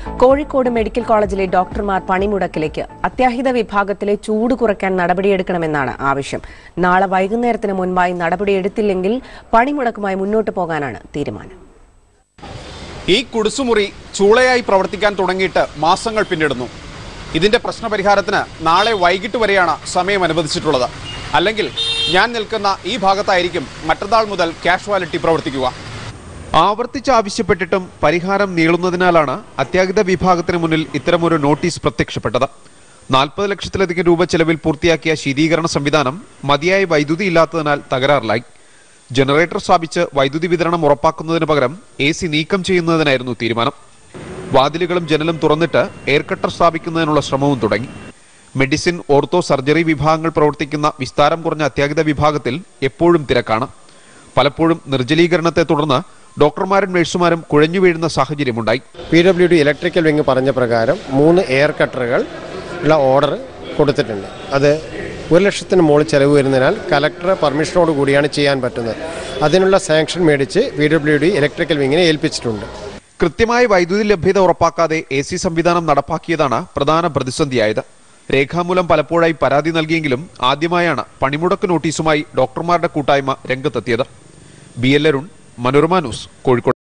Kozhikode medical കോളേജിലെ ഡോക്ടർമാർ പണിമുടക്കിലേക്ക് അത്യാഹിത വിഭാഗത്തിലെ ചൂട് കുറയ്ക്കാൻ നടപടിയെടുക്കണമെന്നാണ് ആവശ്യം നാളെ വൈകുന്നേരത്തിന് മുൻപായി നടപടിയെടുത്തില്ലെങ്കിൽ പണിമുടക്കുമായി മുന്നോട്ട് പോകാനാണ് തീരുമാനം ഈ കുടിസുമുറി ചൂളയായി പ്രവർത്തിക്കാൻ തുടങ്ങിയിട്ട് മാസങ്ങൾ പിന്നിടുന്നു ഇതിന്റെ പ്രശ്നപരിഹാരത്തിന് നാളെ വൈകിട്ട് വരെയാണ് സമയം അനുവദിച്ചിട്ടുള്ളത് അല്ലെങ്കിൽ ഞാൻ നിൽക്കുന്ന ഈ ഭാഗത്തായിരിക്കും മറ്റന്നാൾ മുതൽ കാഷ്വാലിറ്റി പ്രവർത്തിക്കുക ആവർത്തിച്ച് ആവശ്യപ്പെട്ടിട്ടും പരിഹാരം നീളുന്നതിനാലാണ് അത്യാഹിത വിഭാഗത്തിന് മുന്നിൽ ഇത്തരമൊരു നോട്ടീസ് പ്രത്യക്ഷപ്പെട്ടത് നാൽപ്പത് ലക്ഷത്തിലധികം രൂപ ചെലവിൽ പൂർത്തിയാക്കിയ ശീതീകരണ സംവിധാനം മതിയായ വൈദ്യുതി ഇല്ലാത്തതിനാൽ തകരാറിലായി ജനറേറ്റർ സ്ഥാപിച്ച് വൈദ്യുതി വിതരണം ഉറപ്പാക്കുന്നതിന് പകരം എ സി നീക്കം ചെയ്യുന്നതിനായിരുന്നു തീരുമാനം വാതിലുകളും ജനലും തുറന്നിട്ട് എയർ കട്ടർ സ്ഥാപിക്കുന്നതിനുള്ള ശ്രമവും തുടങ്ങി മെഡിസിൻ ഓർത്തോ സർജറി വിഭാഗങ്ങൾ പ്രവർത്തിക്കുന്ന വിസ്താരം കുറഞ്ഞ അത്യാഹിത വിഭാഗത്തിൽ എപ്പോഴും തിരക്കാണ് പലപ്പോഴും നിർജ്ജലീകരണത്തെ തുടർന്ന് ഡോക്ടർമാരും നഴ്സുമാരും കുഴഞ്ഞു വീഴുന്ന സാഹചര്യമുണ്ടായി P W D electrical wing പറഞ്ഞ പ്രകാരം മൂന്ന് എയർ കട്ടറുകൾ ഉള്ള ഓർഡർ കൊടുത്തിട്ടുണ്ട് അത് ഒരു ലക്ഷത്തിന് മുകളിൽ ചെലവ് വരുന്നതിനാൽ കലക്ടർ പെർമിഷനോട് കൂടിയാണ് ചെയ്യാൻ പറ്റുന്നത് അതിനുള്ള സാങ്ഷൻ മേടിച്ച് പി ഡബ്ല്യു ഡി ഇലക്ട്രിക്കൽ വിങ്ങിനെ ഏൽപ്പിച്ചിട്ടുണ്ട് കൃത്യമായ വൈദ്യുതി ലഭ്യത ഉറപ്പാക്കാതെ എ സി സംവിധാനം നടപ്പാക്കിയതാണ് പ്രധാന പ്രതിസന്ധിയായത് രേഖാമൂലം പലപ്പോഴായി പരാതി നൽകിയെങ്കിലും ആദ്യമായാണ് പണിമുടക്ക് നോട്ടീസുമായി ഡോക്ടർമാരുടെ കൂട്ടായ്മ രംഗത്തെത്തിയത് B L Arun Manorama news Kozhikode